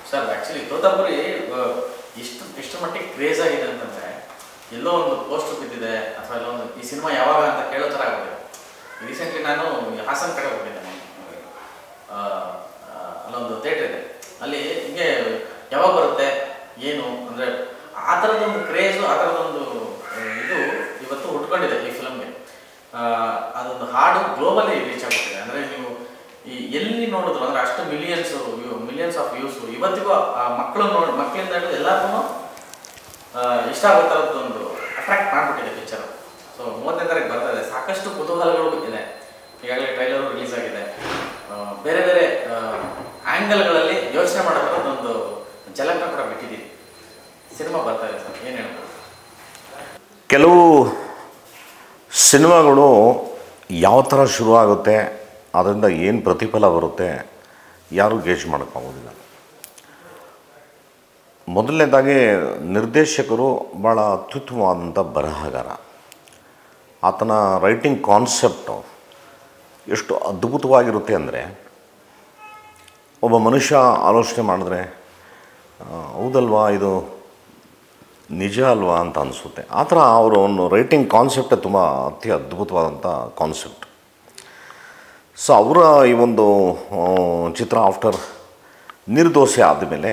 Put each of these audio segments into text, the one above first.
Sir actually Totapuri ಆ, ಇಷ್ಟು ಇಷ್ಟು ಮಟ್ಟಿಗೆ ಕ್ರೇಜ್ ಆಗಿದೆ ಅಂತಂದರೆ ಎಲ್ಲೋ ಒಂದು ಪೋಸ್ಟರ್ ಬಿದ್ದಿದೆ ಅಥವಾ ಎಲ್ಲೋ ಒಂದು ಈ ಸಿನಿಮಾ ಯಾವಾಗ ಅಂತ ಕೇಳೋ ಥರ ಆಗಿದೆ ರೀಸೆಂಟ್ಲಿ ನಾನು ಹಾಸನ ಕಡೆ ಹೋಗಿದ್ದೆ ನಾನು. ಆ, ಆ, ಅಲ್ಲೊಂದು ಥಿಯೇಟ್ರ್ ಇದೆ ಅಲ್ಲಿ ಹಿಂಗೆ ಯಾವಾಗ ಬರುತ್ತೆ ಏನು ಅಂದರೆ ಆ ಥರದೊಂದು ಕ್ರೇಜು ಆ ಥರದೊಂದು ಆ, ಇದು ಇವತ್ತು ಹುಟ್ಕೊಂಡಿದೆ ಈ ಫಿಲಮ್ಗೆ ಅದೊಂದು ಹಾಡು ಗ್ಲೋಬಲಿ ರೀಚ್ ಆಗುತ್ತಿದೆ ಅಂದರೆ ನೀವು ಈ ಎಲ್ಲಿ ನೋಡಿದ್ರು ಅಂದರೆ ಅಷ್ಟು ಮಿಲಿಯನ್ಸ್ ಮಿಲಿಯನ್ಸ್ ಆಫ್ ವ್ಯೂಸು ಇವತ್ತಿಗೂ ಆ ಮಕ್ಕಳು ನೋಡಿ ಮಕ್ಕಳಿಂದ ಹಿಡಿದು ಎಲ್ಲರಿಗೂ ಇಷ್ಟ ಆಗೋ ಥರದ್ದೊಂದು ಅಟ್ರಾಕ್ಟ್ ಮಾಡಿಬಿಟ್ಟಿದೆ ಪಿಕ್ಚರು ಸೊ ಮೂವತ್ತನೇ ತಾರೀಕು ಬರ್ತಾ ಇದೆ ಸಾಕಷ್ಟು ಕುತೂಹಲಗಳು ಇದೆ ಈಗಾಗಲೇ ಟ್ರೈಲರು ರಿಲೀಸ್ ಆಗಿದೆ ಆ, ಬೇರೆ ಬೇರೆ ಆ್ಯಂಗಲ್ಗಳಲ್ಲಿ ಯೋಚನೆ ಮಾಡೋ ಥರದ್ದೊಂದು ಜಲಕ ಕೂಡ ಬಿಟ್ಟಿದ್ದೀವಿ ಸಿನಿಮಾ ಬರ್ತಾ ಇದೆ ಸರ್ ಏನು ಹೇಳ್ಬೋದು ಕೆಲವು ಸಿನಿಮಾಗಳು ಯಾವ ಥರ ಶುರುವಾಗುತ್ತೆ ಅದರಿಂದ ಏನು ಪ್ರತಿಫಲ ಬರುತ್ತೆ ಯಾರೂ ಗೇಜ್ ಮಾಡೋಕ್ಕಾಗೋದಿಲ್ಲ ಮೊದಲನೇದಾಗಿ ನಿರ್ದೇಶಕರು ಭಾಳ ಅತ್ಯುತ್ತಮವಾದಂಥ ಬರಹಗಾರ ಆತನ ರೈಟಿಂಗ್ ಕಾನ್ಸೆಪ್ಟು ಎಷ್ಟು ಅದ್ಭುತವಾಗಿರುತ್ತೆ ಅಂದರೆ ಒಬ್ಬ ಮನುಷ್ಯ ಆಲೋಚನೆ ಮಾಡಿದ್ರೆ ಆ, ಹೌದಲ್ವಾ ಇದು ನಿಜ ಅಲ್ವಾ ಅಂತ ಅನಿಸುತ್ತೆ ಆ ಥರ ಅವರ ಒಂದು ರೈಟಿಂಗ್ ಕಾನ್ಸೆಪ್ಟೇ ತುಂಬ ಅತಿ ಅದ್ಭುತವಾದಂಥ ಕಾನ್ಸೆಪ್ಟ್ ಸೊ ಅವರ ಈ ಒಂದು ಆ, ಚಿತ್ರ ಆಫ್ಟರ್ ನಿರ್ದೋಸೆ ಆದಮೇಲೆ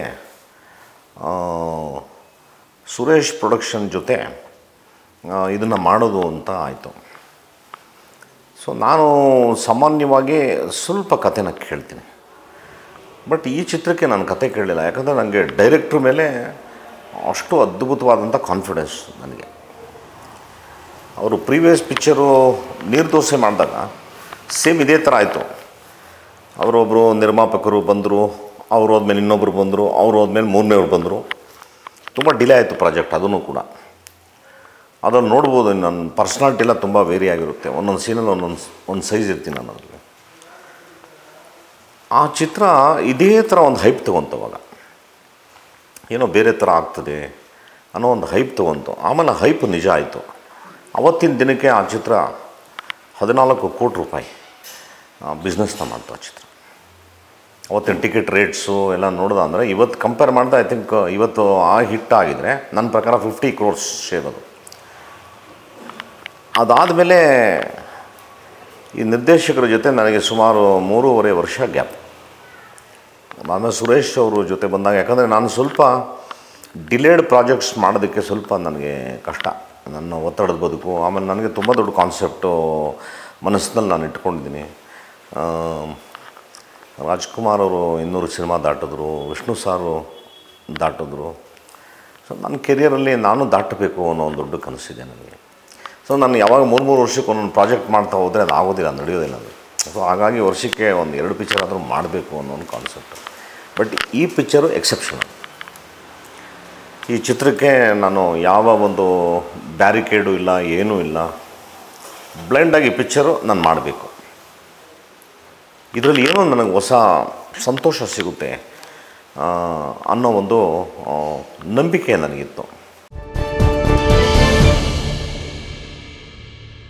ಸುರೇಶ್ ಪ್ರೊಡಕ್ಷನ್ ಜೊತೆ ಇದನ್ನು ಮಾಡೋದು ಅಂತ ಆಯಿತು ಸೊ ನಾನು ಸಾಮಾನ್ಯವಾಗಿ ಸ್ವಲ್ಪ ಕಥೆನ ಕೇಳ್ತೀನಿ ಬಟ್ ಈ ಚಿತ್ರಕ್ಕೆ ನಾನು ಕತೆ ಕೇಳಲಿಲ್ಲ ಯಾಕಂದರೆ ನನಗೆ ಡೈರೆಕ್ಟ್ರ್ ಮೇಲೆ ಅಷ್ಟು ಅದ್ಭುತವಾದಂಥ ಕಾನ್ಫಿಡೆನ್ಸ್ ನನಗೆ ಅವರು ಪ್ರೀವಿಯಸ್ ಪಿಕ್ಚರು ನೀರ್ದೋಸೆ ಮಾಡಿದಾಗ ಸೇಮ್ ಇದೇ ಥರ ಆಯಿತು ಅವರೊಬ್ಬರು ನಿರ್ಮಾಪಕರು ಬಂದರು ಅವ್ರು ಹೋದ್ಮೇಲೆ ಇನ್ನೊಬ್ಬರು ಬಂದರು ಅವ್ರು ಹೋದ್ಮೇಲೆ ಮೂರನೇವ್ರು ಬಂದರು ತುಂಬ ಡಿಲೇ ಆಯಿತು ಪ್ರಾಜೆಕ್ಟ್ ಅದನ್ನು ಕೂಡ ಅದನ್ನು ನೋಡ್ಬೋದು ನನ್ನ ಪರ್ಸ್ನಾಲಿಟಿ ಎಲ್ಲ ತುಂಬ ವೇರಿ ಆಗಿರುತ್ತೆ ಒಂದೊಂದು ಸೀನಲ್ಲಿ ಒಂದೊಂದು ಒಂದು ಸೈಜ್ ಇರ್ತೀನಿ ನಾನು ಅದರಲ್ಲಿ ಆ ಚಿತ್ರ ಇದೇ ಥರ ಒಂದು ಹೈಪ್ ತೊಗೊಂತವಾಗ ಏನೋ ಬೇರೆ ಥರ ಆಗ್ತದೆ ಅನ್ನೋ ಒಂದು ಹೈಪ್ ತೊಗೊಂತು ಆಮೇಲೆ ಹೈಪ್ ನಿಜ ಆಯಿತು ಅವತ್ತಿನ ದಿನಕ್ಕೆ ಆ ಚಿತ್ರ ಹದಿನಾಲ್ಕು ಕೋಟಿ ರೂಪಾಯಿ ಬಿಸ್ನೆಸ್ನ ಮಾಡ್ತು ಆ ಚಿತ್ರ ಅವತ್ತಿನ ಟಿಕೆಟ್ ರೇಟ್ಸು ಎಲ್ಲ ನೋಡ್ದೆ ಅಂದರೆ ಇವತ್ತು ಕಂಪೇರ್ ಮಾಡಿದ್ರೆ ಐ ಥಿಂಕ್ ಇವತ್ತು ಆ ಹಿಟ್ ಆಗಿದರೆ ನನ್ನ ಪ್ರಕಾರ ಫಿಫ್ಟಿ ಕ್ರೋರ್ಸ್ ಶೇರ್ ಅದು ಅದಾದಮೇಲೆ ಈ ನಿರ್ದೇಶಕರ ಜೊತೆ ನನಗೆ ಸುಮಾರು ಮೂರುವರೆ ವರ್ಷ ಗ್ಯಾಪ್ ಆಮೇಲೆ ಸುರೇಶ್ ಅವರು ಜೊತೆ ಬಂದಾಗ ಯಾಕಂದರೆ ನಾನು ಸ್ವಲ್ಪ ಡಿಲೇಡ್ ಪ್ರಾಜೆಕ್ಟ್ಸ್ ಮಾಡೋದಕ್ಕೆ ಸ್ವಲ್ಪ ನನಗೆ ಕಷ್ಟ ನನ್ನ ಒತ್ತಡದ ಬದುಕು ಆಮೇಲೆ ನನಗೆ ತುಂಬ ದೊಡ್ಡ ಕಾನ್ಸೆಪ್ಟು ಮನಸ್ಸಿನಲ್ಲಿ ನಾನು ಇಟ್ಕೊಂಡಿದ್ದೀನಿ ಆ, ರಾಜ್ಕುಮಾರ್ ಅವರು ಇನ್ನೂರು ಸಿನಿಮಾ ದಾಟಿದ್ರು ವಿಷ್ಣು ಸಾರು ದಾಟಿದ್ರು ಸೊ ನನ್ನ ಕೆರಿಯರಲ್ಲಿ ನಾನು ದಾಟಬೇಕು ಅನ್ನೋ ಒಂದು ದೊಡ್ಡ ಕನಸಿದೆ ನನಗೆ ಸೊ ನಾನು ಯಾವಾಗ ಮೂರು ಮೂರು ವರ್ಷಕ್ಕೆ ಒಂದೊಂದು ಪ್ರಾಜೆಕ್ಟ್ ಮಾಡ್ತಾ ಹೋದರೆ ಅದು ಆಗೋದಿಲ್ಲ ನಡೆಯೋದಿಲ್ಲ ಅದು ಸೊ ಹಾಗಾಗಿ ವರ್ಷಕ್ಕೆ ಒಂದು ಎರಡು ಪಿಕ್ಚರ್ ಆದರೂ ಮಾಡಬೇಕು ಅನ್ನೋ ಒಂದು ಕಾನ್ಸೆಪ್ಟ್ ಬಟ್ ಈ ಪಿಕ್ಚರು ಎಕ್ಸೆಪ್ಷನಲ್ ಈ ಚಿತ್ರಕ್ಕೆ ನಾನು ಯಾವ ಒಂದು ಬ್ಯಾರಿಕೇಡು ಇಲ್ಲ ಏನೂ ಇಲ್ಲ ಬ್ಲೈಂಡಾಗಿ ಪಿಕ್ಚರು ನಾನು ಮಾಡಬೇಕು ಇದರಲ್ಲಿ ಏನೋ ನನಗೆ ಹೊಸ ಸಂತೋಷ ಸಿಗುತ್ತೆ ಆ, ಅನ್ನೋ ಒಂದು ಆ, ನಂಬಿಕೆ ನನಗಿತ್ತು